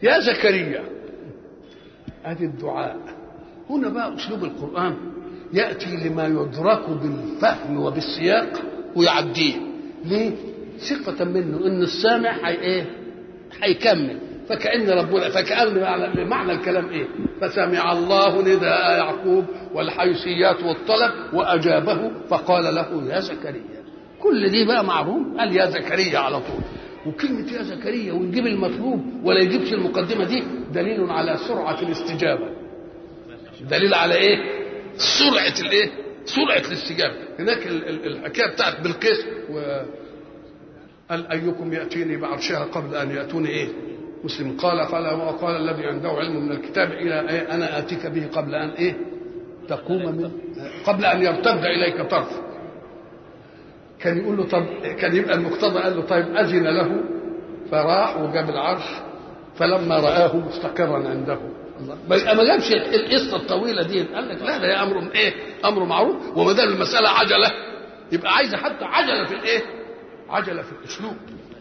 يا زكريا ادي الدعاء هنا بقى اسلوب القران ياتي لما يدرك بالفهم وبالسياق ويعديه ليه ثقة منه ان السامع هي ايه هيكمل فكأن ربنا فكأن معنى, معنى الكلام ايه فسمع الله نداء يعقوب والحيثيات والطلب واجابه فقال له يا زكريا كل دي بقى معروف قال يا زكريا على طول وكلمة يا زكريا ونجيب المطلوب ولا يجيبش المقدمة دي دليل على سرعة الاستجابة دليل على ايه سرعة الايه سرعة الاستجابة هناك الحكاية بتاعت بالقيس و قال أيكم يأتيني بعرشها قبل أن يأتوني إيه مسلم قال قال وقال الذي عنده علم من الكتاب إلى إيه أنا آتيك به قبل أن إيه تقوم من قبل أن يرتد إليك طرف كان يقول له طب كان يبقى المقتضى قال له طيب أذن له فراح وجاب العرش فلما رآه مستقرا عنده الله ما جابش القصه الطويله دي قال لك لا ده امر ايه امر معروف وما دام المساله عجله يبقى عايزه حتى عجله في الايه عجله في الاسلوب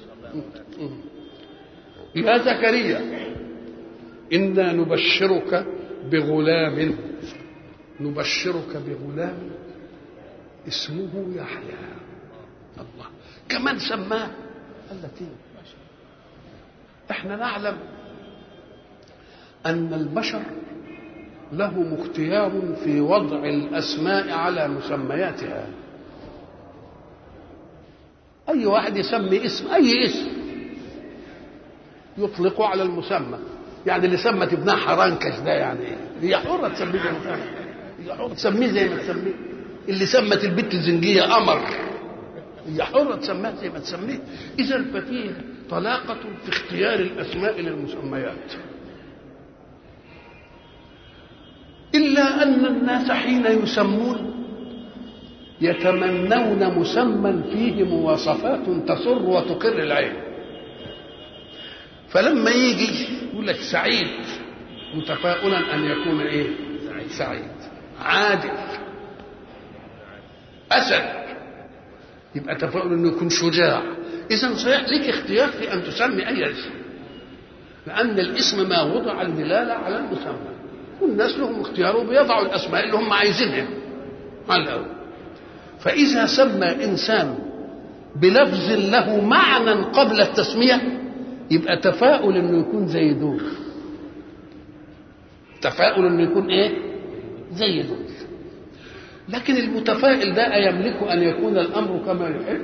يا زكريا انا نبشرك بغلام نبشرك بغلام اسمه يحيى الله كمان سماه قال لك ايه احنا نعلم ان البشر لهم اختيار في وضع الاسماء على مسمياتها اي واحد يسمي اسم اي اسم يطلقه على المسمى يعني اللي سمت ابنها حرنكش ده يعني ايه هي حره تسميه زي ما هي حره تسميه زي ما تسميه اللي سمت البت الزنجيه قمر هي حره تسميها زي ما تسميه اذا ففيه طلاقه في اختيار الاسماء للمسميات إلا أن الناس حين يسمون يتمنون مسمى فيه مواصفات تسر وتقر العين فلما يجي يقول لك سعيد متفاؤلا أن يكون إيه سعيد عادل أسد يبقى تفاؤل أنه يكون شجاع إذا صحيح لك اختيار في أن تسمي أي اسم لأن الاسم ما وضع الدلالة على المسمى والناس لهم اختيار وبيضعوا الاسماء اللي هم عايزينها على الاول فاذا سمى انسان بلفظ له معنى قبل التسميه يبقى تفاؤل انه يكون زي دول تفاؤل انه يكون ايه زي دول لكن المتفائل ده يملك ان يكون الامر كما يحب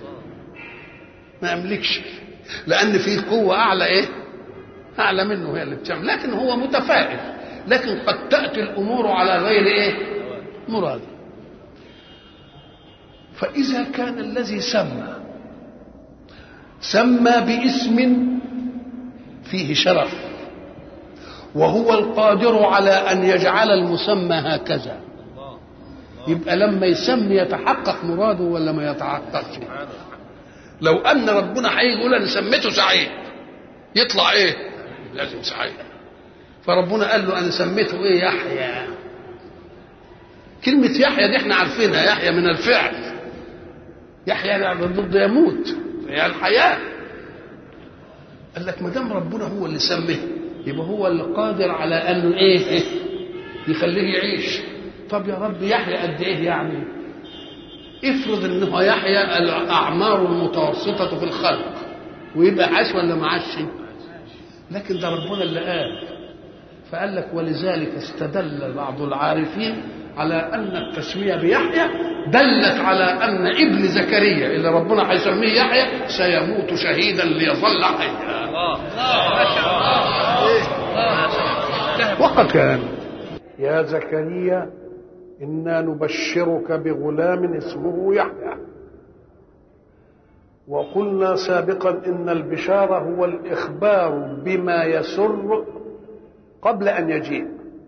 ما يملكش لان فيه قوه اعلى ايه اعلى منه هي اللي بتعمل لكن هو متفائل لكن قد تأتي الأمور على غير إيه مراد فإذا كان الذي سمى سمى باسم فيه شرف وهو القادر على أن يجعل المسمى هكذا يبقى لما يسمي يتحقق مراده ولا ما يتحققش لو أن ربنا هيجي يقول أنا سميته سعيد يطلع إيه لازم سعيد فربنا قال له انا سميته ايه يحيى كلمة يحيى دي احنا عارفينها يحيى من الفعل يحيى يعني ضد يموت هي الحياة قال لك ما دام ربنا هو اللي سميه يبقى هو اللي قادر على انه ايه يخليه يعيش طب يا رب يحيى قد ايه يعني افرض انه يحيى الاعمار المتوسطة في الخلق ويبقى عاش ولا ما عاش لكن ده ربنا اللي قال فقال لك ولذلك استدل بعض العارفين على ان التسميه بيحيى دلت على ان ابن زكريا اللي ربنا هيسميه يحيى سيموت شهيدا ليظل حيا وقد كان يا زكريا انا نبشرك بغلام اسمه يحيى وقلنا سابقا ان البشاره هو الاخبار بما يسر قبل ان يجيء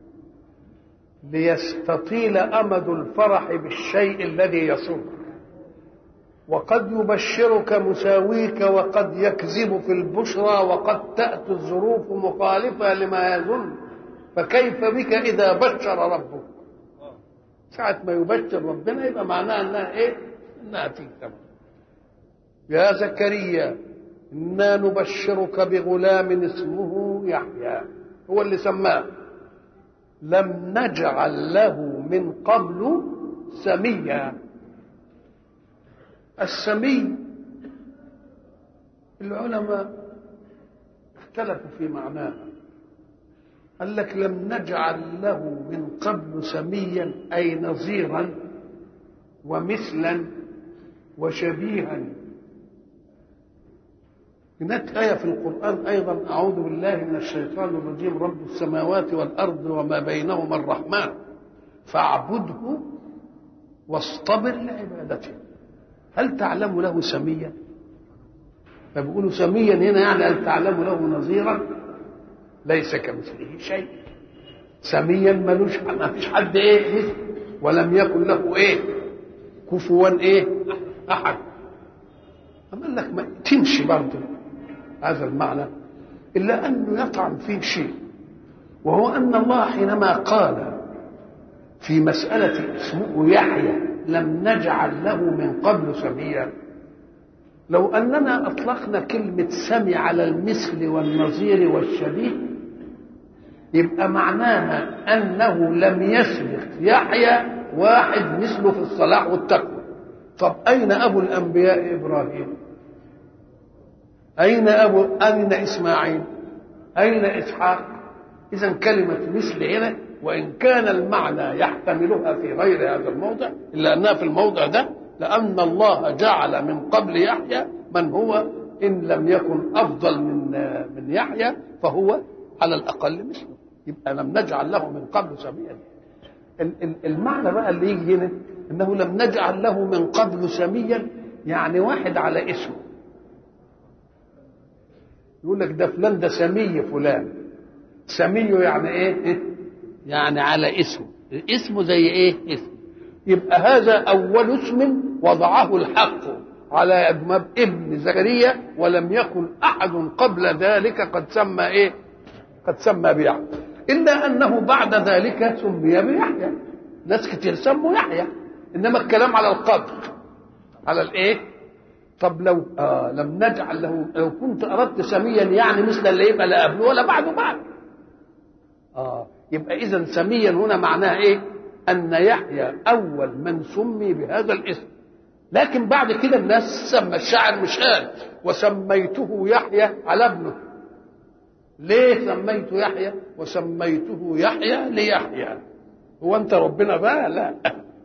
ليستطيل امد الفرح بالشيء الذي يسر وقد يبشرك مساويك وقد يكذب في البشرى وقد تاتي الظروف مخالفه لما يظن فكيف بك اذا بشر ربك ساعة ما يبشر ربنا يبقى معناها انها ايه؟ انها تيجي يا زكريا إنا نبشرك بغلام اسمه يحيى هو اللي سماه لم نجعل له من قبل سميا السمي العلماء اختلفوا في معناها قال لك لم نجعل له من قبل سميا أي نظيرا ومثلا وشبيها هناك آية في القرآن أيضا أعوذ بالله من الشيطان الرجيم رب السماوات والأرض وما بينهما الرحمن فاعبده واصطبر لعبادته هل تعلم له سميا فبيقولوا سميا هنا يعني هل تعلم له نظيرا ليس كمثله شيء سميا ملوش ما فيش حد ايه مثل ولم يكن له ايه كفوا ايه احد أما لك ما تمشي برضه هذا المعنى إلا أنه يطعن فيه شيء وهو أن الله حينما قال في مسألة اسمه يحيى لم نجعل له من قبل سميا لو أننا أطلقنا كلمة سمي على المثل والنظير والشبيه يبقى معناها أنه لم يسبق يحيى واحد مثله في الصلاح والتقوى طب أين أبو الأنبياء إبراهيم أين أبو أين إسماعيل أين إسحاق إذا كلمة مثل هنا وإن كان المعنى يحتملها في غير هذا الموضع إلا أنها في الموضع ده لأن الله جعل من قبل يحيى من هو إن لم يكن أفضل من من يحيى فهو على الأقل مثله يبقى لم نجعل له من قبل سميا المعنى بقى اللي يجي هنا انه لم نجعل له من قبل سميا يعني واحد على اسمه يقول لك ده فلان ده سمي فلان سمي يعني ايه يعني على اسمه اسمه زي ايه اسم يبقى هذا اول اسم وضعه الحق على اجماب ابن زكريا ولم يكن احد قبل ذلك قد سمى ايه قد سمى بيحيى الا انه بعد ذلك سمي بيحيى ناس كتير سموا يحيى انما الكلام على القدر على الايه طب لو آه لم نجعل له لو كنت اردت سميا يعني مثل اللي يبقى لا قبله ولا بعده بعد اه يبقى اذا سميا هنا معناها ايه ان يحيى اول من سمي بهذا الاسم لكن بعد كده الناس سمى الشاعر مش قال وسميته يحيى على ابنه ليه سميته يحيى وسميته يحيى ليحيى هو انت ربنا بقى لا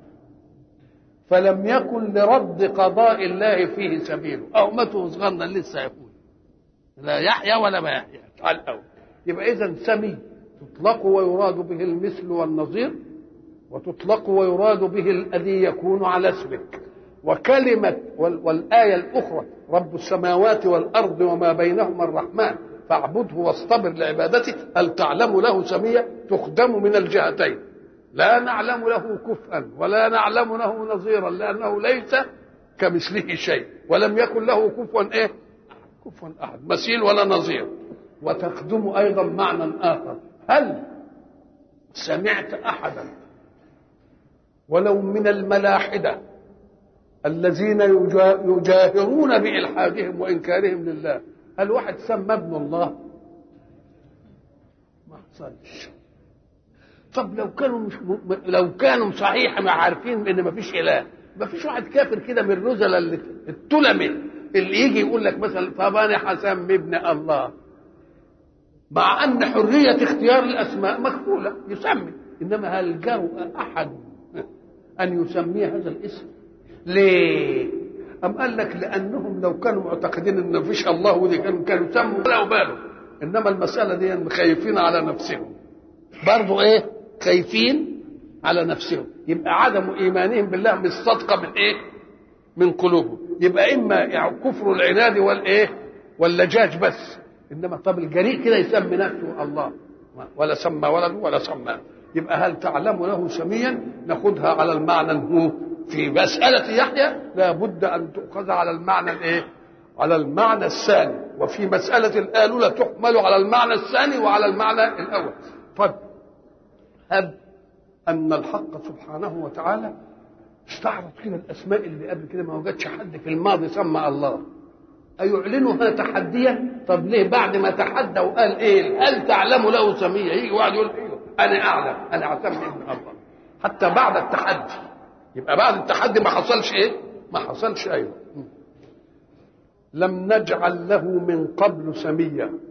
فلم يكن لرد قضاء الله فيه سبيل او مته صغرنا لسه يقول لا يحيى ولا ما يحيى على الاول يبقى اذا سمي تطلق ويراد به المثل والنظير وتطلق ويراد به الذي يكون على اسمك وكلمة والآية الأخرى رب السماوات والأرض وما بينهما الرحمن فاعبده واصطبر لعبادته هل تعلم له سمية تخدم من الجهتين لا نعلم له كفءا ولا نعلم له نظيرا لأنه ليس كمثله شيء ولم يكن له كفوا ايه كفوا احد مثيل ولا نظير وتخدم ايضا معنى اخر هل سمعت احدا ولو من الملاحده الذين يجاهرون بإلحادهم وإنكارهم لله هل واحد سمى ابن الله ما حصلش طب لو كانوا مش م... لو كانوا صحيح ما عارفين ان ما فيش اله ما فيش واحد كافر كده من الرذل اللي التلمي اللي يجي يقول لك مثلا طب انا هسمي ابن الله مع ان حريه اختيار الاسماء مكفوله يسمي انما هل جاء احد ان يسمي هذا الاسم ليه أم قال لك لأنهم لو كانوا معتقدين أن مفيش الله ودي كانوا كانوا سموا ولا بالوا إنما المسألة دي خايفين على نفسهم برضو إيه خايفين على نفسهم يبقى عدم إيمانهم بالله مش صدقة من إيه من قلوبهم يبقى إما يعني كفر العناد والإيه واللجاج بس إنما طب الجريء كده يسمي نفسه الله ولا سمى ولد ولا سمى يبقى هل تعلم له سميا ناخدها على المعنى هو في مسألة يحيى لا بد أن تؤخذ على المعنى الإيه؟ على المعنى الثاني وفي مسألة الآلولة تحمل على المعنى الثاني وعلى المعنى الأول طيب هب أن الحق سبحانه وتعالى استعرض كده الأسماء اللي قبل كده ما وجدش حد في الماضي سمى الله أيعلنها تحديا طب ليه بعد ما تحدى وقال ايه هل تعلم له سمية يجي واحد يقول ايوه انا اعلم انا اعتمد ابن الله حتى بعد التحدي يبقى بعد التحدي ما حصلش ايه ما حصلش ايوه لم نجعل له من قبل سميا